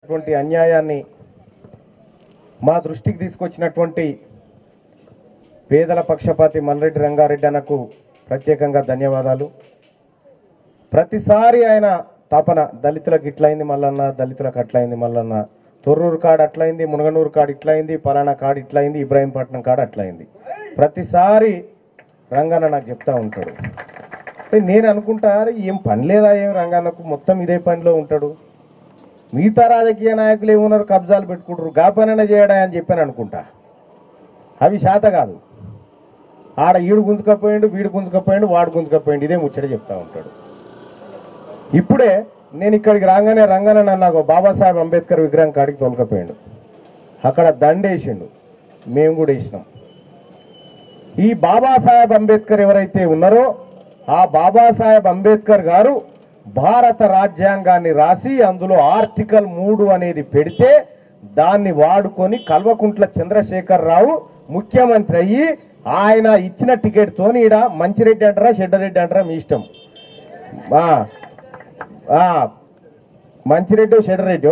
అటువంటి అన్యాయాన్ని మా దృష్టికి తీసుకొచ్చినటువంటి పేదల పక్షపాతి మల్రెడ్డి రంగారెడ్డి అన్నకు ప్రత్యేకంగా ధన్యవాదాలు ప్రతిసారి ఆయన తపన దళితులకు ఇట్లయింది మల్లన్న దళితులకు అట్లయింది మల్లన్న తొర్రూరు కాడ అట్లయింది మునగనూరు కాడ ఇట్లయింది పలానా కాడ ఇట్లయింది ఇబ్రాహీంపట్నం కాడ అట్లయింది ప్రతిసారి రంగన్న నాకు చెప్తా ఉంటాడు అంటే నేను అనుకుంటా "అరే, ఏం పని లేదా ఏం రంగన్నకు మొత్తం ఇదే పనిలో ఉంటాడు మిగతా రాజకీయ నాయకులు ఏమున్నారు కబ్జాలు పెట్టుకుంటారు గా పనైనా చేయడా అని చెప్పాను అనుకుంటా అవి శాత కాదు ఆడ ఈడు గుంజుకపోయిండు వీడు గుంజుకపోయిండు వాడు గుంజుకపోయిండు ఇదే ముచ్చట చెప్తా ఉంటాడు ఇప్పుడే నేను ఇక్కడికి రాగానే రంగానే నన్ను నాకు బాబాసాహెబ్ అంబేద్కర్ విగ్రహం కాడికి తోలుకపోయిండు అక్కడ దండేసిండు మేము కూడా వేసినాం ఈ బాబాసాహెబ్ అంబేద్కర్ ఎవరైతే ఉన్నారో ఆ బాబాసాహెబ్ అంబేద్కర్ గారు భారత రాజ్యాంగాన్ని రాసి అందులో ఆర్టికల్ మూడు అనేది పెడితే దాన్ని వాడుకొని కల్వకుంట్ల చంద్రశేఖర్ రావు ముఖ్యమంత్రి అయ్యి ఆయన ఇచ్చిన టికెట్ తోని ఈడ మంచిరెడ్డి అంటారా షెడ్డరెడ్డి అంటారా మీ ఇష్టం ఆ, ఆ, మంచిరెడ్డి షెడ్డరెడ్డి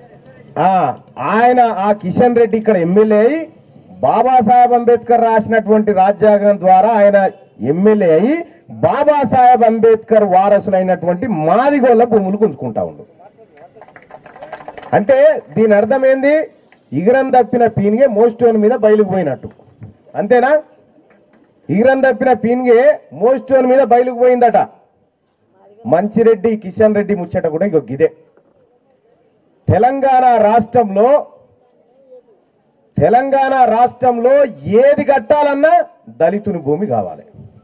ఆయన ఆ కిషన్ రెడ్డి ఇక్కడ ఎమ్మెల్యే అయి బాబాసాహెబ్ అంబేద్కర్ రాసినటువంటి రాజ్యాంగం ద్వారా ఆయన ఎమ్మెల్యే అయి బాబాసాహెబ్ అంబేద్కర్ వారసులైనటువంటి మాదిగోళ్ళ భూములు గుంజుకుంటా ఉండు అంటే దీని అర్థం ఏంది ఇగరం తప్పిన పీనిగే మోస్టోన్ మీద బయలుకు పోయినట్టు అంతేనా ఇగరం తప్పిన పీనిగే మోస్టోన్ మీద బయలుకు పోయిందట మంచిరెడ్డి కిషన్ రెడ్డి ముచ్చట కూడా ఇంకో గిదే తెలంగాణ రాష్ట్రంలో తెలంగాణ రాష్ట్రంలో ఏది కట్టాలన్నా దళితుని భూమి కావాలి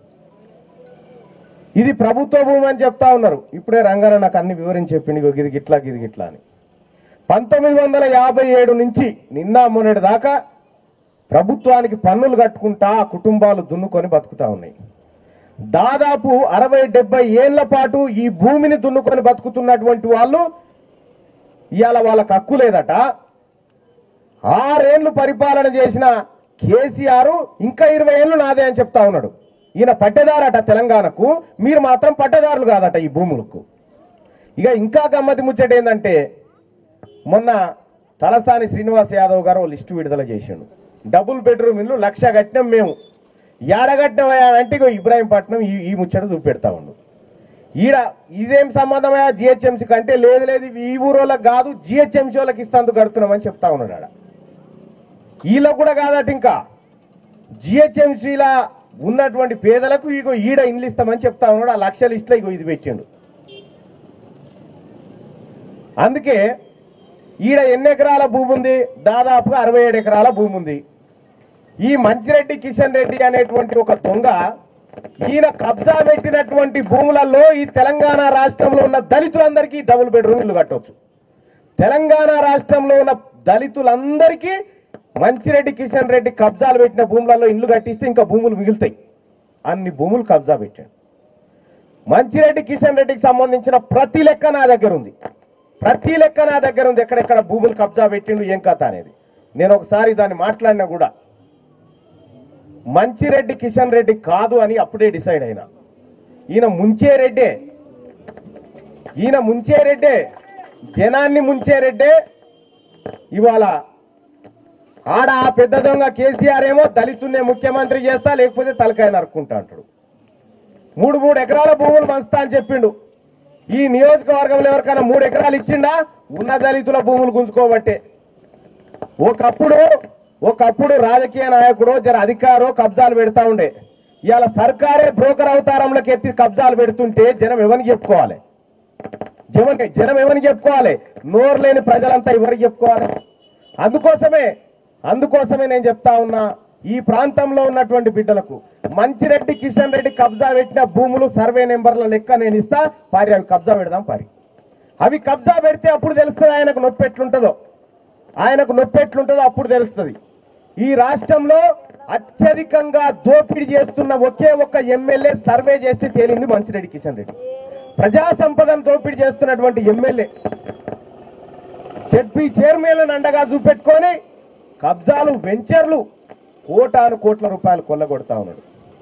ఇది ప్రభుత్వ భూమి అని చెప్తా ఉన్నారు ఇప్పుడే రంగారావు నాకు అన్ని వివరించి చెప్పింది ఇగో ఇది గిట్లా ఇది గిట్లా అని పంతొమ్మిది వందల యాభై ఏడు నుంచి నిన్న మొన్నటి దాకా ప్రభుత్వానికి పన్నులు కట్టుకుంటా ఆ కుటుంబాలు దున్నుకొని బతుకుతా ఉన్నాయి దాదాపు అరవై డెబ్బై ఏళ్ల పాటు ఈ భూమిని దున్నుకొని బతుకుతున్నటువంటి వాళ్ళు ఇవాళ వాళ్ళకి హక్కు లేదట ఆరేళ్లు పరిపాలన చేసిన కేసీఆర్ ఇంకా ఇరవై ఏళ్ళు నాదే అని చెప్తా ఉన్నాడు ఈయన పట్టెదారట తెలంగాణకు మీరు మాత్రం పట్టదారులు కాదట ఈ భూములకు ఇక ఇంకా గమ్మతి ముచ్చట ఏంటంటే మొన్న తలసాని శ్రీనివాస్ యాదవ్ గారు ఓ లిస్టు విడుదల చేసిండు డబుల్ బెడ్రూమ్ ఇల్లు లక్ష కట్టినాం మేము ఏడగట్టినమయ్యా అంటే ఇగో ఇబ్రాహీంపట్నం ఈ ఈ ముచ్చట చూపెడతా ఉండు ఈడ ఇదేం సంబంధమయ్యా జిహెచ్ఎంసీ కంటే లేదు లేదు ఇవి ఈ ఊరోళ్ళకి కాదు జిహెచ్ఎంసీ వాళ్ళకి ఇస్తాందుకు కడుతున్నామని చెప్తా ఉన్నాడు ఆడ వీళ్ళకు కూడా కాదట ఇంకా జిహెచ్ఎంసీలా ఉన్నటువంటి పేదలకు ఇగో ఈడ ఇండ్లు ఇస్తామని చెప్తా ఉన్నాడు ఆ లక్ష లిస్టులో ఇగో ఇది పెట్టిండు అందుకే ఈడ ఎన్ని ఎకరాల భూమి ఉంది దాదాపుగా అరవై ఏడు ఎకరాల భూమి ఉంది ఈ మంచిరెడ్డి కిషన్ రెడ్డి అనేటువంటి ఒక దొంగ ఈయన కబ్జా పెట్టినటువంటి భూములలో ఈ తెలంగాణ రాష్ట్రంలో ఉన్న దళితులందరికీ డబుల్ బెడ్రూమ్ ఇల్లు కట్టవచ్చు తెలంగాణ రాష్ట్రంలో ఉన్న దళితులందరికీ మంచిరెడ్డి కిషన్ రెడ్డి కబ్జాలు పెట్టిన భూములలో ఇల్లు కట్టిస్తే ఇంకా భూములు మిగులుతాయి అన్ని భూములు కబ్జా పెట్టాడు మంచిరెడ్డి కిషన్ రెడ్డికి సంబంధించిన ప్రతి లెక్క నా దగ్గర ఉంది ప్రతి లెక్క నా దగ్గర ఉంది ఎక్కడెక్కడ భూములు కబ్జా పెట్టిండు ఏం కథ అనేది నేను ఒకసారి దాన్ని మాట్లాడినా కూడా మంచిరెడ్డి కిషన్ రెడ్డి కాదు అని అప్పుడే డిసైడ్ అయినా ఈయన ముంచే రెడ్డే ఈయన ముంచే రెడ్డే జనాన్ని ముంచే రెడ్డే ఇవాళ ఆడ ఆ పెద్ద దొంగ కేసీఆర్ ఏమో దళితున్నే ముఖ్యమంత్రి చేస్తా లేకపోతే తలకాయ నరుక్కుంటా అంటాడు మూడు మూడు ఎకరాల భూములు పంచుతా అని చెప్పిండు ఈ నియోజకవర్గంలో ఎవరికైనా మూడు ఎకరాలు ఇచ్చిండా ఉన్న దళితుల భూములు గుంజుకోబట్టే ఒకప్పుడు ఒకప్పుడు రాజకీయ నాయకుడు జర అధికారో కబ్జాలు పెడతా ఉండే ఇవాళ సర్కారే బ్రోకర్ అవతారంలోకి ఎత్తి కబ్జాలు పెడుతుంటే జనం ఎవరికి చెప్పుకోవాలి జనం జనం ఎవరికి చెప్పుకోవాలి నోరు లేని ప్రజలంతా ఎవరికి చెప్పుకోవాలి అందుకోసమే అందుకోసమే నేను చెప్తా ఉన్నా ఈ ప్రాంతంలో ఉన్నటువంటి బిడ్డలకు మంచిరెడ్డి కిషన్ రెడ్డి కబ్జా పెట్టిన భూములు సర్వే నెంబర్ల లెక్క నేను ఇస్తా పారి అవి కబ్జా పెడదాం పారి అవి కబ్జా పెడితే అప్పుడు తెలుస్తుంది ఆయనకు నొప్పి ఎట్లుంటుందో ఆయనకు నొప్పి ఎట్లుంటుందో అప్పుడు తెలుస్తుంది ఈ రాష్ట్రంలో అత్యధికంగా దోపిడీ చేస్తున్న ఒకే ఒక్క ఎమ్మెల్యే సర్వే చేస్తే తేలింది మంచిరెడ్డి కిషన్ రెడ్డి ప్రజా సంపదను దోపిడీ చేస్తున్నటువంటి ఎమ్మెల్యే జడ్పీ చైర్మన్లను అండగా చూపెట్టుకొని కబ్జాలు వెంచర్లు కోటాను కోట్ల రూపాయలు కొల్లగొడతా ఉన్నాడు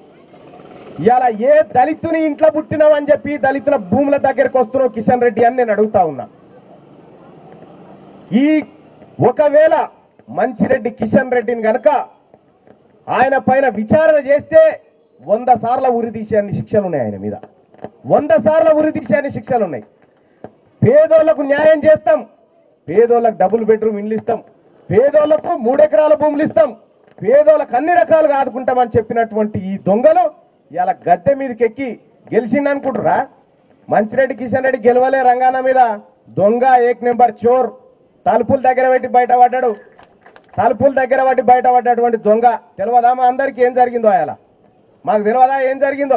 ఇవాళ ఏ దళితుని ఇంట్లో పుట్టినావని చెప్పి దళితుల భూముల దగ్గరికి వస్తున్నావు కిషన్ రెడ్డి అని నేను అడుగుతా ఉన్నా ఈ ఒకవేళ మంచిరెడ్డి కిషన్ రెడ్డిని గనక ఆయన పైన విచారణ చేస్తే వంద సార్ల ఉరి తీసే అన్ని శిక్షలు ఉన్నాయి ఆయన మీద వంద సార్ల ఉరి తీసే అన్ని శిక్షలు ఉన్నాయి పేదోళ్లకు న్యాయం చేస్తాం పేదోళ్ళకు డబుల్ బెడ్రూమ్ ఇండ్లు ఇస్తాం పేదోళ్లకు మూడెకరాల భూములు ఇస్తాం పేదోళ్ళకు అన్ని రకాలుగా ఆదుకుంటామని చెప్పినటువంటి ఈ దొంగలు ఇలా గద్దె మీదకి ఎక్కి గెలిచిందనుకుంటురా మంచిరెడ్డి కిషన్ రెడ్డి గెలవలే రంగాన మీద దొంగ ఏక్ నెంబర్ చోర్ తలుపుల దగ్గర పెట్టి బయటపడ్డాడు తలుపుల దగ్గర పట్టి బయటపడ్డటువంటి దొంగ తెలియదా మా అందరికీ ఏం జరిగిందో అలా మాకు తెలియదా ఏం జరిగిందో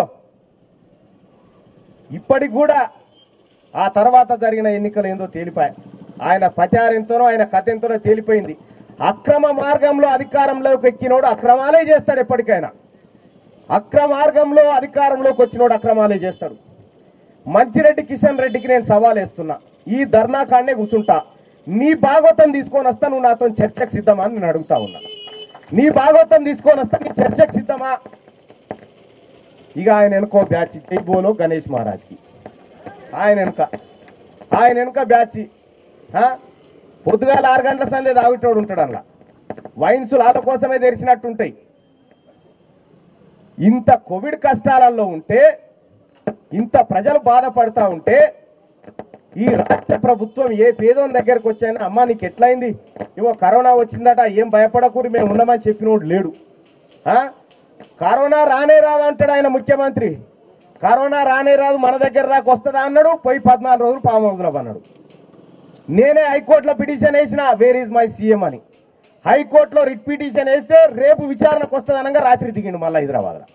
ఇప్పటికి కూడా ఆ తర్వాత జరిగిన ఎన్నికలు ఏందో తేలిపాయి ఆయన ప్రచారం ఎంతనో ఆయన కథ ఎంతనో తేలిపోయింది అక్రమ మార్గంలో అధికారంలోకి ఎక్కినోడు అక్రమాలే చేస్తాడు ఎప్పటికైనా అక్రమ మార్గంలో అధికారంలోకి వచ్చినోడు అక్రమాలే చేస్తాడు మంచిరెడ్డి కిషన్ రెడ్డికి నేను సవాల్ వేస్తున్నా ఈ ధర్నా కాడనే కూర్చుంటా నీ భాగవతం తీసుకొని వస్తా నువ్వు నాతో చర్చకు సిద్ధమా అని నేను అడుగుతా ఉన్నా నీ భాగవతం తీసుకొని వస్తా నీ చర్చకు సిద్ధమా ఇక ఆయన వెనుకో బ్యాచ్ జై బోలో గణేష్ మహారాజ్కి ఆయన వెనుక ఆయన వెనుక బ్యాచ్ ఆ? పొద్దుగాల ఆరు గంటల సందే తాగుతోడు ఉంటాడు అలా వైన్స్ వాళ్ళ కోసమే తెరిచినట్టుంటాయి ఇంత కోవిడ్ కష్టాలలో ఉంటే ఇంత ప్రజలు బాధపడతా ఉంటే ఈ రాష్ట్ర ప్రభుత్వం ఏ పేదోని దగ్గరకు వచ్చాయని అమ్మా నీకు ఎట్లయింది ఇవో కరోనా వచ్చిందట ఏం భయపడకూరి మేము ఉండమని చెప్పినోడు లేడు ఆ? కరోనా రానే రాదు అంటాడు ఆయన ముఖ్యమంత్రి కరోనా రానే రాదు మన దగ్గర దాకా వస్తుందా అన్నాడు పోయి పద్నాలుగు రోజులు పాము హౌస్లో అన్నాడు నేనే హైకోర్టులో పిటిషన్ వేసిన వేర్ ఈజ్ మై సీఎం అని హైకోర్టులో రిట్ పిటిషన్ వేస్తే రేపు విచారణకు వస్తుంది అనగా రాత్రి దిగిండు మళ్ళీ హైదరాబాద్లో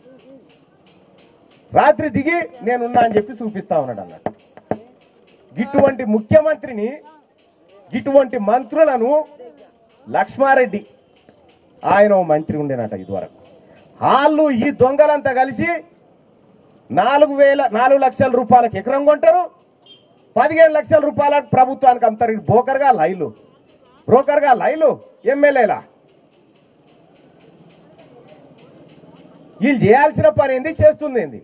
రాత్రి దిగి నేనున్నా అని చెప్పి చూపిస్తా ఉన్నాడు అన్నట్టు ఇటువంటి ముఖ్యమంత్రిని ఇటువంటి మంత్రులను లక్ష్మారెడ్డి ఆయన ఓ మంత్రి ఉండేనట ఇదివరకు వాళ్ళు ఈ దొంగలంతా కలిసి నాలుగు వేల నాలుగు లక్షల రూపాయలకు ఎకరం కొంటారు పదిహేను లక్షల రూపాయల ప్రభుత్వానికి అమ్ముతారు ఇది బ్రోకర్గా లైలు బ్రోకర్గా లైలు ఎమ్మెల్యేలా వీళ్ళు చేయాల్సిన పని ఏంది చేస్తుంది ఏంది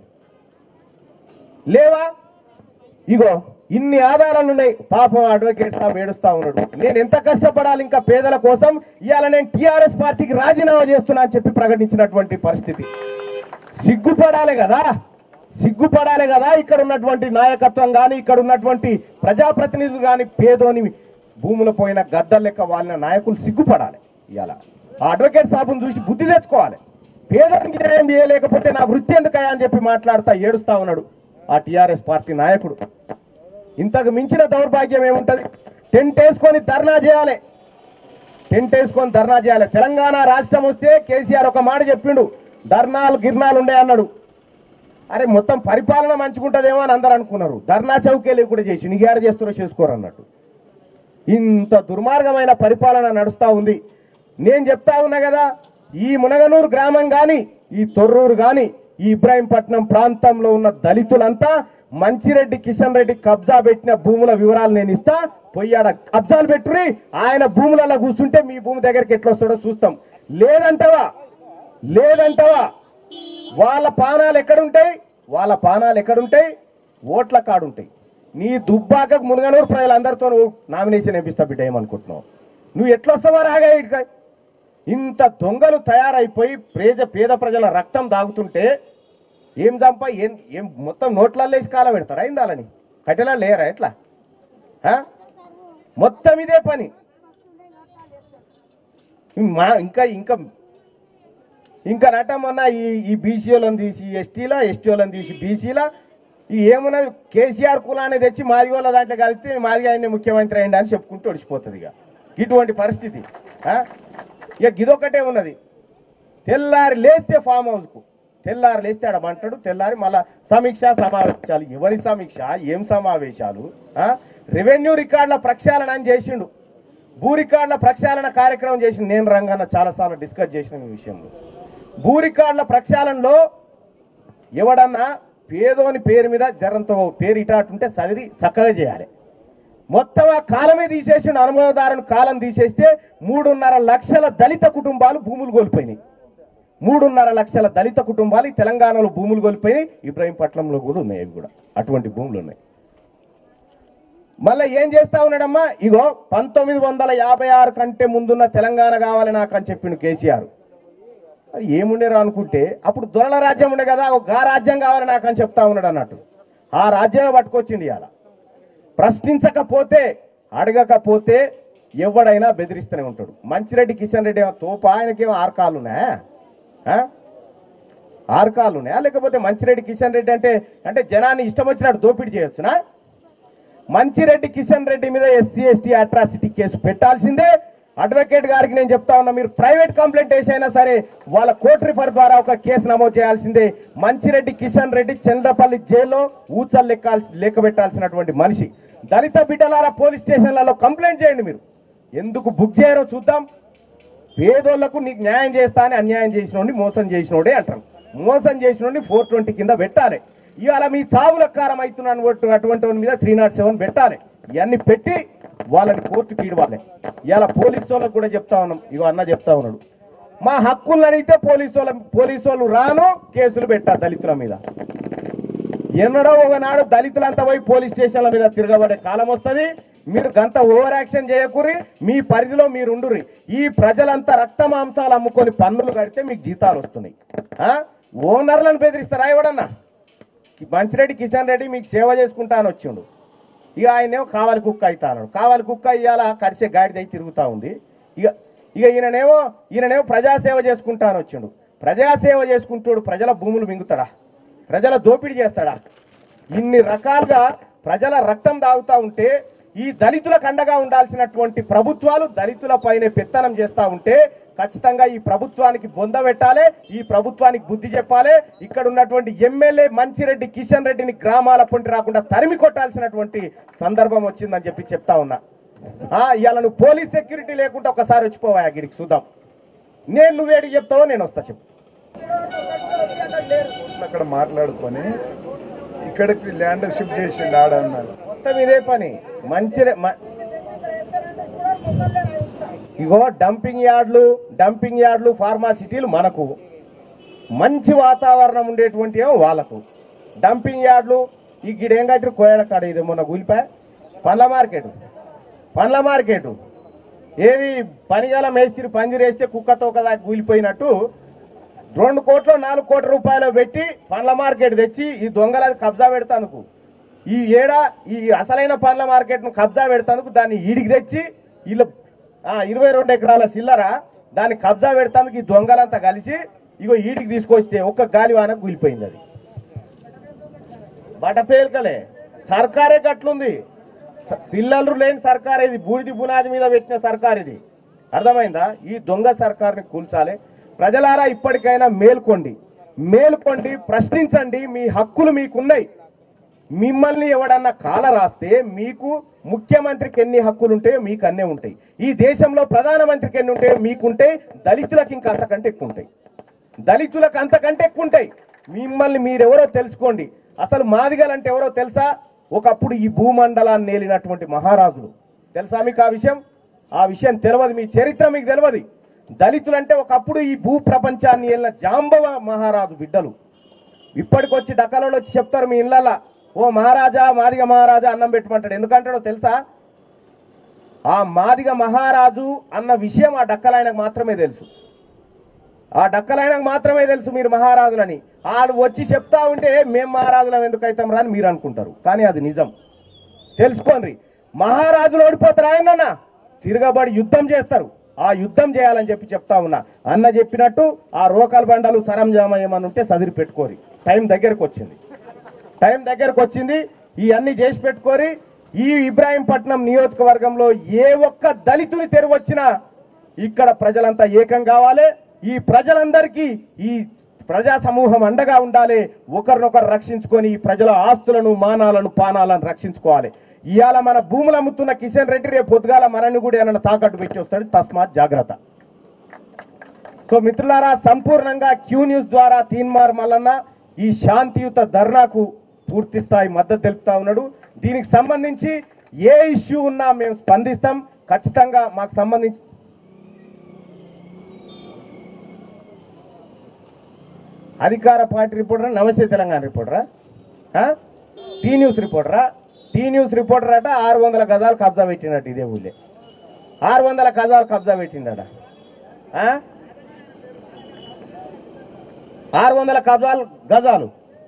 లేవా ఇగో ఇన్ని ఆధారాలు ఉన్నాయి పాపం అడ్వకేట్ సాబ్ ఏడుస్తా ఉన్నాడు నేను ఎంత కష్టపడాలి ఇంకా పేదల కోసం ఇవాళ నేను టిఆర్ఎస్ పార్టీకి రాజీనామా చేస్తున్నా అని చెప్పి ప్రకటించినటువంటి పరిస్థితి సిగ్గుపడాలి కదా సిగ్గుపడాలి కదా ఇక్కడ ఉన్నటువంటి నాయకత్వం కానీ ఇక్కడ ఉన్నటువంటి ప్రజాప్రతినిధులు కానీ పేదోని భూముల పోయిన గద్దల లెక్క వాళ్ళ నాయకులు సిగ్గుపడాలి ఇవాళ ఆ అడ్వకేట్ సాబును చూసి బుద్ధి తెచ్చుకోవాలి పేదోనికి న్యాయం చేయలేకపోతే నా వృత్తి ఎందుకయ్యా అని చెప్పి మాట్లాడుతా ఏడుస్తా ఉన్నాడు ఆ టిఆర్ఎస్ పార్టీ నాయకుడు ఇంతకు మించిన దౌర్భాగ్యం ఏముంటది టెంట్ వేసుకొని ధర్నా చేయాలి టెంట్ వేసుకొని ధర్నా చేయాలి తెలంగాణ రాష్ట్రం వస్తే కేసీఆర్ ఒక మాట చెప్పిండు ధర్నాలు గిర్నాలు ఉండే అన్నాడు అరే మొత్తం పరిపాలన మంచుకుంటదేమో అని అందరు అనుకున్నారు ధర్నా చౌకేలు కూడా చేసి నిగాడ చేస్తున్నా చేసుకోరు అన్నట్టు ఇంత దుర్మార్గమైన పరిపాలన నడుస్తా ఉంది నేను చెప్తా ఉన్నా కదా ఈ మునగనూరు గ్రామం గాని ఈ తొర్రూరు గాని ఈ ఇబ్రాహీంపట్నం ప్రాంతంలో ఉన్న దళితులంతా మంచిరెడ్డి కిషన్ రెడ్డి కబ్జా పెట్టిన భూముల వివరాలు నేను ఇస్తా పొయ్యాడ కబ్జాలు పెట్టురి ఆయన భూములలో కూర్చుంటే మీ భూమి దగ్గరికి ఎట్లా వస్తాడో చూస్తాం లేదంటవా లేదంటవా వాళ్ళ పానాలు ఎక్కడుంటాయి వాళ్ళ పానాలు ఎక్కడుంటాయి ఓట్ల కాడుంటాయి నీ దుబ్బాకకు మునగనూరు ప్రజలందరితో నామినేషన్ వేపిస్తా బిడ్డ ఏమనుకుంటున్నావు నువ్వు ఎట్లా వస్తావా రాగా ఇటుక ఇంత దొంగలు తయారైపోయి పేద పేద ప్రజల రక్తం దాగుతుంటే ఏం చంప ఏం ఏం మొత్తం నోట్లలో వేసి కాల పెడతారా ఇందాలని కట్టెలా లేరా ఎట్లా ఆ? మొత్తం ఇదే పని మా ఇంకా ఇంకా ఇంకా నట మొన్న ఈ ఈ బీసీలను తీసి ఎస్టీలా ఎస్టీలను తీసి బీసీలా ఈ ఏమున్నది కేసీఆర్ కులాన్ని తెచ్చి మాది వాళ్ళ దాంట్లో కలిపితే మాది ఆయన ముఖ్యమంత్రి అయింది అని చెప్పుకుంటూ ఒడిచిపోతుంది ఇక ఇటువంటి పరిస్థితి ఆ? ఇక గిదొక్కటే ఉన్నది తెల్లారి లేస్తే ఫామ్ హౌస్కు తెల్లారి లేస్తే ఆడ అంటాడు తెల్లారి మళ్ళా సమీక్ష సమావేశాలు ఎవరి సమీక్ష ఏం సమావేశాలు ఆ? రెవెన్యూ రికార్డుల ప్రక్షాళన అని చేసిండు భూ రికార్డుల ప్రక్షాళన కార్యక్రమం చేసిండు నేను రంగన్న చాలాసార్లు డిస్కస్ చేసిన ఈ విషయంలో భూ రికార్డుల ప్రక్షాళనలో ఎవడన్నా పేదోని పేరు మీద జరంతో పేరు ఇటాటుంటే సదిరి చక్కగా చేయాలి మొత్తం ఆ కాలమే తీసేసిండు అనుభవదారుని కాలం తీసేస్తే మూడున్నర లక్షల దళిత కుటుంబాలు భూములు కోల్పోయినాయి మూడున్నర లక్షల దళిత కుటుంబాలు ఈ తెలంగాణలో భూములు కోల్పోయినాయి ఇబ్రాహీంపట్నంలో కూడా ఉన్నాయి అవి కూడా అటువంటి భూములు ఉన్నాయి మళ్ళీ ఏం చేస్తా ఉన్నాడమ్మా ఇగో పంతొమ్మిది వందల యాభై ఆరు కంటే ముందున్న తెలంగాణ కావాలి నాకు అని చెప్పిండు కేసీఆర్ మరి ఏముండేరు అనుకుంటే అప్పుడు దొరల రాజ్యం ఉండే కదా ఒక గా రాజ్యం కావాలి నాకు అని చెప్తా ఉన్నాడు అన్నట్టు ఆ రాజ్యమే పట్టుకొచ్చింది ఇవాళ ప్రశ్నించకపోతే అడగకపోతే ఎవడైనా బెదిరిస్తూనే ఉంటాడు మంచిరెడ్డి కిషన్ రెడ్డి ఏమో తోప ఆయనకేమో ఆరు కాళ్ళు ఉన్నాయా ఆ? ఆరు కాళ్ళు ఉన్నాయా లేకపోతే మంచిరెడ్డి కిషన్ రెడ్డి అంటే అంటే జనాన్ని ఇష్టం వచ్చినట్టు దోపిడీ చేయొచ్చునా మంచిరెడ్డి కిషన్ రెడ్డి మీద ఎస్సీ ఎస్టీ అట్రాసిటీ కేసు పెట్టాల్సిందే అడ్వకేట్ గారికి నేను చెప్తా ఉన్నా మీరు ప్రైవేట్ కంప్లైంట్ వేసైనా సరే వాళ్ళ కోర్టు రిఫర్ ద్వారా ఒక కేసు నమోదు చేయాల్సిందే మంచిరెడ్డి కిషన్ రెడ్డి చంద్రపల్లి జైల్లో ఊచలు లెక్కాల్సి లెక్క పెట్టాల్సినటువంటి మనిషి దళిత బిడ్డలారా పోలీస్ స్టేషన్లలో కంప్లైంట్ చేయండి మీరు ఎందుకు బుక్ చేయరో చూద్దాం పేదోళ్లకు నీకు న్యాయం చేస్తా అని అన్యాయం చేసినోడిని మోసం చేసినోడే అంటారు మోసం చేసినోడిని ఫోర్ ట్వంటీ కింద పెట్టాలి ఇవాళ మీ చావుల కారం అవుతున్నాను అటువంటి వాడి మీద త్రీ నాట్ సెవెన్ పెట్టాలి ఇవన్నీ పెట్టి వాళ్ళని కోర్టుకి ఇవ్వాలి ఇవాళ పోలీసు వాళ్ళకు కూడా చెప్తా ఉన్నాం ఇగో అన్న చెప్తా ఉన్నాడు మా హక్కులను అడిగితే పోలీసు వాళ్ళ పోలీసు వాళ్ళు రాను కేసులు పెట్టా దళితుల మీద ఎన్నడో ఒకనాడు దళితులంతా పోయి పోలీస్ స్టేషన్ల మీద తిరగబడే కాలం వస్తది మీరు గంత ఓవర్ యాక్షన్ చేయకుర్రి మీ పరిధిలో మీరు ఉండుర్రి ఈ ప్రజలంతా రక్త మాంసాలు అమ్ముకొని పన్నులు కడితే మీకు జీతాలు వస్తున్నాయి ఆ? ఓనర్లను బెదిరిస్తారా ఎవడన్నా మంచిరెడ్డి కిషన్ రెడ్డి మీకు సేవ చేసుకుంటా అని వచ్చిండు ఇక ఆయనేమో కావాలి కుక్క అవుతా అన్నాడు కావాలి కుక్క ఇవాళ కడిసే గాడిదై తిరుగుతా ఉంది ఇక ఇక ఈయననేమో ఈయననేమో ప్రజాసేవ చేసుకుంటా అని వచ్చిండు ప్రజాసేవ చేసుకుంటాడు ప్రజల భూములు మింగుతాడా ప్రజల దోపిడీ చేస్తాడా ఇన్ని రకాలుగా ప్రజల రక్తం తాగుతా ఉంటే ఈ దళితులకు అండగా ఉండాల్సినటువంటి ప్రభుత్వాలు దళితుల పైన పెత్తనం చేస్తా ఉంటే ఖచ్చితంగా ఈ ప్రభుత్వానికి బొంద పెట్టాలి ఈ ప్రభుత్వానికి బుద్ధి చెప్పాలి ఇక్కడ ఉన్నటువంటి ఎమ్మెల్యే మంచిరెడ్డి కిషన్ రెడ్డిని గ్రామాల పొంటి రాకుండా తరిమి కొట్టాల్సినటువంటి సందర్భం వచ్చిందని చెప్పి చెప్తా ఉన్నా ఆ, ఇవాళ నువ్వు పోలీస్ సెక్యూరిటీ లేకుండా ఒకసారి వచ్చిపోవా గిడికి చూద్దాం నేను నువ్వేడికి చెప్తావో నేను వస్తా చెప్పు అక్కడ మాట్లాడుకొని ఇక్కడికి ల్యాండ్ షిఫ్ట్ చేసిండు ఆడ అన్నారు మొత్తం ఇదే పని మంచి ఇగో డంపింగ్ యార్డ్లు డంపింగ్ యార్డ్లు ఫార్మాసిటీలు మనకు మంచి వాతావరణం ఉండేటువంటి ఏమో వాళ్ళకు డంపింగ్ యార్డ్లు ఈ గిడేం కట్టి కోయడ కాడ ఇది మొన్న కూలిపాయ పండ్ల మార్కెట్ పండ్ల మార్కెట్ ఏది పనిగల మేస్త్రి పందిరేస్తే కుక్కతో కదా కూలిపోయినట్టు రెండు కోట్లు నాలుగు కోట్ల రూపాయలు పెట్టి పండ్ల మార్కెట్ తెచ్చి ఈ దొంగల కబ్జా పెడతానుకు ఈ ఏడా ఈ అసలైన పండ్ల మార్కెట్ను కబ్జా పెడతానుకు దాన్ని ఈడికి తెచ్చి వీళ్ళు ఆ, ఇరవై రెండు ఎకరాల సిల్లర దాన్ని కబ్జా పెడతానికి ఈ దొంగలంతా కలిసి ఇగో ఈడికి తీసుకొస్తే ఒక్క గాలివానకు కూలిపోయింది అది బట పేలికలే సర్కారే గట్లుంది స- పిల్లలు లేని సర్కార్ ఇది బూడిది బునాది మీద పెట్టిన సర్కార్ ఇది అర్థమైందా ఈ దొంగ సర్కార్ని కూల్చాలి ప్రజలారా ఇప్పటికైనా మేల్కోండి మేల్కోండి ప్రశ్నించండి మీ హక్కులు మీకున్నాయి మిమ్మల్ని ఎవడన్నా కాల రాస్తే మీకు ముఖ్యమంత్రికి ఎన్ని హక్కులు ఉంటాయో మీకు అన్నే ఉంటాయి ఈ దేశంలో ప్రధానమంత్రికి ఎన్ని ఉంటాయో మీకుంటాయి దళితులకు ఇంకా అంతకంటే ఎక్కువ ఉంటాయి దళితులకు అంతకంటే ఎక్కువ ఉంటాయి మిమ్మల్ని మీరెవరో తెలుసుకోండి అసలు మాదిగలంటే ఎవరో తెలుసా ఒకప్పుడు ఈ భూమండలాన్ని నేలినటువంటి మహారాజులు తెలుసా మీకు ఆ విషయం ఆ విషయం తెలియదు మీ చరిత్ర మీకు తెలియదు దళితులంటే ఒకప్పుడు ఈ భూ ప్రపంచాన్ని ఏలిన జాంబవ మహారాజు బిడ్డలు ఇప్పటికొచ్చి డక్కలలో వచ్చి చెప్తారు మీ ఇళ్ళల్లో ఓ మహారాజా మాదిగ మహారాజా అన్నం పెట్టమంటాడు ఎందుకంటాడో తెలుసా ఆ మాదిగ మహారాజు అన్న విషయం ఆ డక్కలాయనకు మాత్రమే తెలుసు ఆ డక్కలాయనకు మాత్రమే తెలుసు మీరు మహారాజులని వాళ్ళు వచ్చి చెప్తా ఉంటే మేం మహారాజులం ఎందుకు అవుతాం రా అని మీరు అనుకుంటారు కానీ అది నిజం తెలుసుకోండి మహారాజులు ఓడిపోతారు ఆయన తిరగబడి యుద్ధం చేస్తారు ఆ యుద్ధం చేయాలని చెప్పి చెప్తా ఉన్నా అన్న చెప్పినట్టు ఆ రోకల్ బండలు సరంజామయ్యమని ఉంటే సదిరి పెట్టుకోరి టైం దగ్గరకు వచ్చింది టైం దగ్గరకు వచ్చింది ఈ అన్ని చేసి పెట్టుకోరి ఈ ఇబ్రాహీంపట్నం నియోజకవర్గంలో ఏ ఒక్క దళితుని తెరవచ్చినా ఇక్కడ ప్రజలంతా ఏకం కావాలి ఈ ప్రజలందరికీ ఈ ప్రజా సమూహం అండగా ఉండాలి ఒకరినొకరు రక్షించుకొని ఈ ప్రజల ఆస్తులను మానాలను పానాలను రక్షించుకోవాలి ఇవాళ మన భూములు అమ్ముతున్న కిషన్ రెడ్డి రేపు పొద్దుగాల మనని కూడా ఏమైనా తాకట్టు పెట్టి వస్తాడు తస్మాత్ జాగ్రత్త సో మిత్రులారా సంపూర్ణంగా క్యూ న్యూస్ ద్వారా తీన్మార్ మల్లన్న ఈ శాంతియుత ధర్నాకు పూర్తి స్థాయి మద్దతు తెలుపుతా ఉన్నాడు దీనికి సంబంధించి ఏ ఇష్యూ ఉన్నా మేము స్పందిస్తాం ఖచ్చితంగా మాకు సంబంధించి అధికార పార్టీ రిపోర్టరా నమస్తే తెలంగాణ రిపోర్టరా ఆ? టీ న్యూస్ రిపోర్టరా టీ న్యూస్ రిపోర్టర్ అట ఆరు వందల గజాలు కబ్జా పెట్టినట్టు ఇదే ఊళ్ళే ఆరు వందల గజాలు కబ్జా పెట్టిండట ఆ? ఆరు వందల కబ్జాలు గజాలు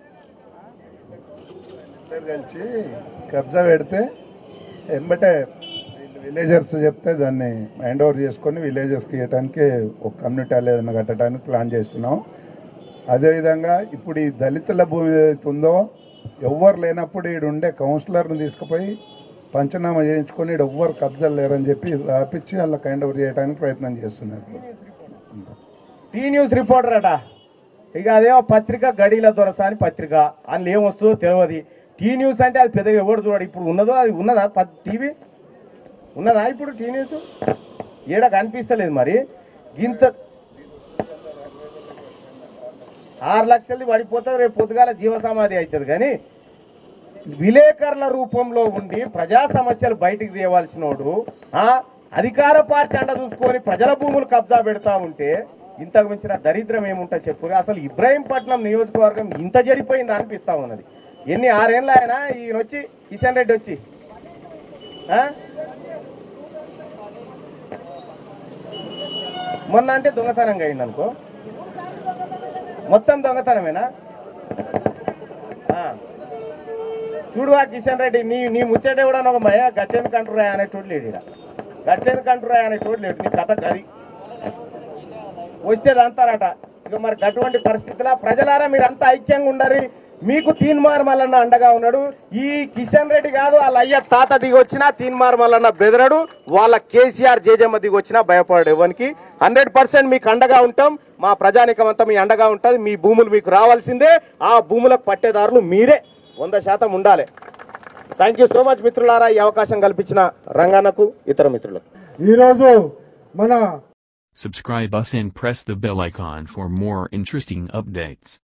ఇద్దరు కలిసి కబ్జా పెడితే ఎంబటే విలేజర్స్ చెప్తే దాన్ని హ్యాండ్ ఓవర్ చేసుకొని విలేజర్స్కి ఇవ్వడానికి ఒక కమ్యూనిటీ హాల్ ఏదైనా కట్టడానికి ప్లాన్ చేస్తున్నాం అదేవిధంగా ఇప్పుడు ఈ దళితుల భూమి ఏదైతే ఉందో ఎవ్వరు లేనప్పుడు ఈడు ఉండే కౌన్సిలర్ని తీసుకుపోయి పంచనామా చేయించుకొని ఈడు ఎవ్వరు కబ్జాలు లేరని చెప్పి రాపించి వాళ్ళకి హ్యాండ్ ఓవర్ చేయడానికి ప్రయత్నం చేస్తున్నారు టీ న్యూస్ రిపోర్టర్ అట ఇక అదేమో పత్రిక గడిల దొరసాని పత్రిక అందులో ఏమొస్తుందో తెలియదు టీ న్యూస్ అంటే అది పెద్దగా ఎవడు చూడడు ఇప్పుడు ఉన్నదో అది ఉన్నదా ప- టీవీ ఉన్నదా ఇప్పుడు టీ న్యూస్ ఏడ కనిపిస్తలేదు మరి గింత ఆరు లక్షలది పడిపోతుంది రేపు పొద్దుగాల జీవ సమాధి అవుతుంది కానీ విలేకరుల రూపంలో ఉండి ప్రజా సమస్యలు బయటికి తేవాల్సినోడు ఆ అధికార పార్టీ అండ చూసుకొని ప్రజల భూములు కబ్జా పెడతా ఉంటే ఇంతకు మించిన దరిద్రం ఏముంటా చెప్పు అసలు ఇబ్రాహీంపట్నం నియోజకవర్గం ఇంత జడిపోయిందా అనిపిస్తా ఉన్నది ఎన్ని ఆరేళ్ళ ఆయన ఈయన వచ్చి కిషన్ రెడ్డి వచ్చి ఆ? మొన్న అంటే దొంగతనంగా అయింది అనుకో మొత్తం దొంగతనమేనా ఆ. చూడు ఆ కిషన్ రెడ్డి నీ నీ ముచ్చట కూడా ఒక మయ గట్టెందుకు అంటురా అనేటోడు లేడు ఈడ గట్టెందుకు అంటురా అనేటోడు లేడు నీ కథ గది వస్తే అంటారట ఇక మరి అటువంటి పరిస్థితుల ప్రజలారా మీరంతా ఐక్యంగా ఉండరు మీకు తీన్మార్ మల్లన్న అండగా ఉన్నాడు ఈ కిషన్ రెడ్డి కాదు వాళ్ళ అయ్య తాత దిగొచ్చినా తీన్మార్ మల్లన్న బెదరడు వాళ్ళ కేసీఆర్ జేజమ్మ దిగొచ్చినా భయపడడు ఎవరికి హండ్రెడ్ పర్సెంట్ మీకు అండగా ఉంటాం మా ప్రజానికం అంతా మీ అండగా ఉంటుంది మీ భూములు మీకు రావాల్సిందే ఆ భూములకు పట్టేదారులు మీరే వంద శాతం ఉండాలి థ్యాంక్ యూ సో మచ్ మిత్రులారా ఈ అవకాశం కల్పించిన రంగానకు ఇతర మిత్రులకు ఈరోజు మన Subscribe us and press the bell icon for more interesting updates.